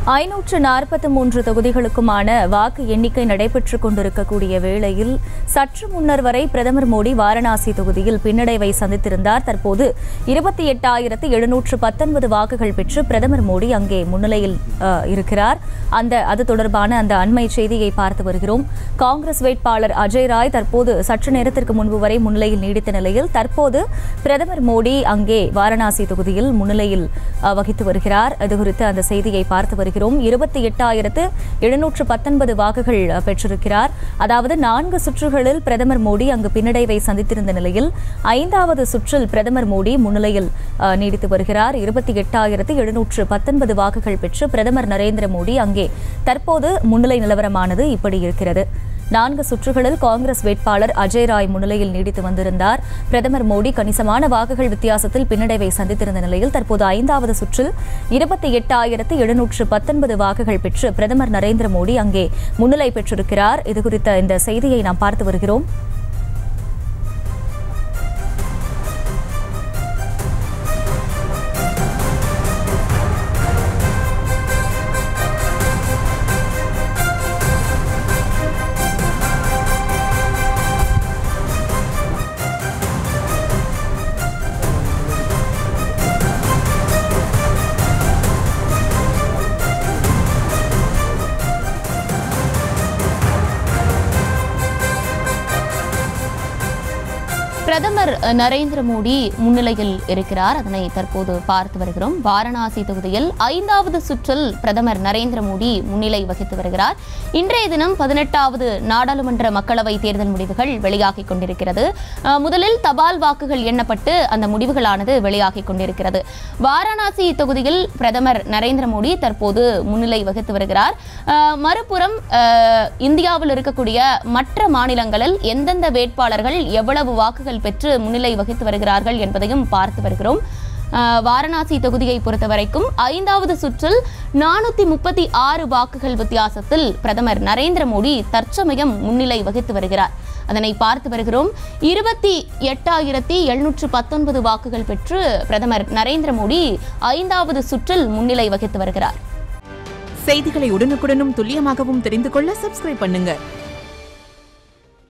ஐநூற்று நாற்பத்தி மூன்று தொகுதிகளுக்குமான வாக்கு எண்ணிக்கை நடைபெற்றுக் கொண்டிருக்கக்கூடிய வேளையில் சற்று முன்னர் வரை பிரதமர் மோடி வாரணாசி தொகுதியில் பின்னடைவை சந்தித்திருந்தார் தற்போது இருபத்தி எட்டாயிரத்து எழுநூற்று பத்தொன்பது வாக்குகள் பெற்று பிரதமர் மோடி அங்கே முன்னிலையில் அஹ், இருக்கிறார் அந்த அது தொடர்பான அந்த அண்மை செய்தியை பார்த்து வருகிறோம் காங்கிரஸ் வேட்பாளர் அஜய் ராய் தற்போது சற்று நேரத்திற்கு முன்பு வரை முன்னிலையில் நீடித்த நிலையில் தற்போது பிரதமர் மோடி அங்கே வாரணாசி தொகுதியில் முன்னிலையில் அஹ், வகித்து வருகிறார் இது குறித்து அந்த செய்தியை பார்த்து வருகிறோம் இருபத்தி எட்டாயிரத்து எழுநூற்று பத்தொன்பது வாக்குகள் அஹ், பெற்றிருக்கிறார் அதாவது நான்கு சுற்றுகளில் பிரதமர் மோடி அங்கு பின்னடைவை சந்தித்திருந்த நிலையில் ஐந்தாவது சுற்றில் பிரதமர் மோடி முன்னிலையில் அஹ், நீடித்து வருகிறார் இருபத்தி எட்டாயிரத்து எழுநூற்று பத்தொன்பது வாக்குகள் பெற்று பிரதமர் நரேந்திர மோடி அங்கே தற்போது முன்னிலை நிலவரமானது இப்படி இருக்கிறது நான்கு சுற்றுகளில் காங்கிரஸ் வேட்பாளர் அஜய் ராய் முன்னிலையில் நீடித்து வந்திருந்தார் பிரதமர் மோடி கணிசமான வாக்குகள் வித்தியாசத்தில் பின்னடைவை சந்தித்திருந்த நிலையில் தற்போது ஐந்தாவது சுற்றில் இருபத்தி எட்டாயிரத்து எழுநூற்று பத்தொன்பது வாக்குகள் பெற்று பிரதமர் நரேந்திர மோடி அங்கே முன்னிலை பெற்றிருக்கிறார் இதுகுறித்த இந்த செய்தியை நாம் பார்த்து வருகிறோம் பிரதமர் அஹ், நரேந்திர மோடி முன்னிலையில் இருக்கிறார் அதனை தற்போது பார்த்து வருகிறோம் வாரணாசி தொகுதியில் ஐந்தாவது சுற்றில் பிரதமர் நரேந்திர மோடி முன்னிலை வகித்து வருகிறார் இன்றைய தினம் பதினெட்டாவது நாடாளுமன்ற மக்களவை தேர்தல் முடிவுகள் வெளியாகிக் கொண்டிருக்கிறது அஹ், முதலில் தபால் வாக்குகள் எண்ணப்பட்டு அந்த முடிவுகளானது வெளியாகிக் கொண்டிருக்கிறது வாரணாசி தொகுதியில் பிரதமர் நரேந்திர மோடி தற்போது முன்னிலை வகித்து வருகிறார் அஹ், மறுபுறம் அஹ், இந்தியாவில் இருக்கக்கூடிய மற்ற மாநிலங்களில் எந்தெந்த வேட்பாளர்கள் எவ்வளவு வாக்குகள் பெற்று முன்னிலை வகித்து வருகிறார்கள் என்பதையும் பார்த்து வருகிறோம் அஹ், வாரணாசி தொகுதியை பொறுத்தவரைக்கும் ஐந்தாவது சுற்றில் நானூத்தி முப்பத்தி ஆறு வாக்குகள் வித்தியாசத்தில் பிரதமர் நரேந்திர மோடி தற்சமயம் முன்னிலை வகித்து வருகிறார் அதனை பார்த்து வருகிறோம் இருபத்தி எட்டாயிரத்தி எழுநூற்று பத்தொன்பது வாக்குகள் பெற்று பிரதமர் நரேந்திர மோடி ஐந்தாவது சுற்றில் முன்னிலை வகித்து வருகிறார் செய்திகளை உடனுக்குடனும் துல்லியமாகவும் தெரிந்து கொள்ள சப்ஸ்கிரைப் பண்ணுங்க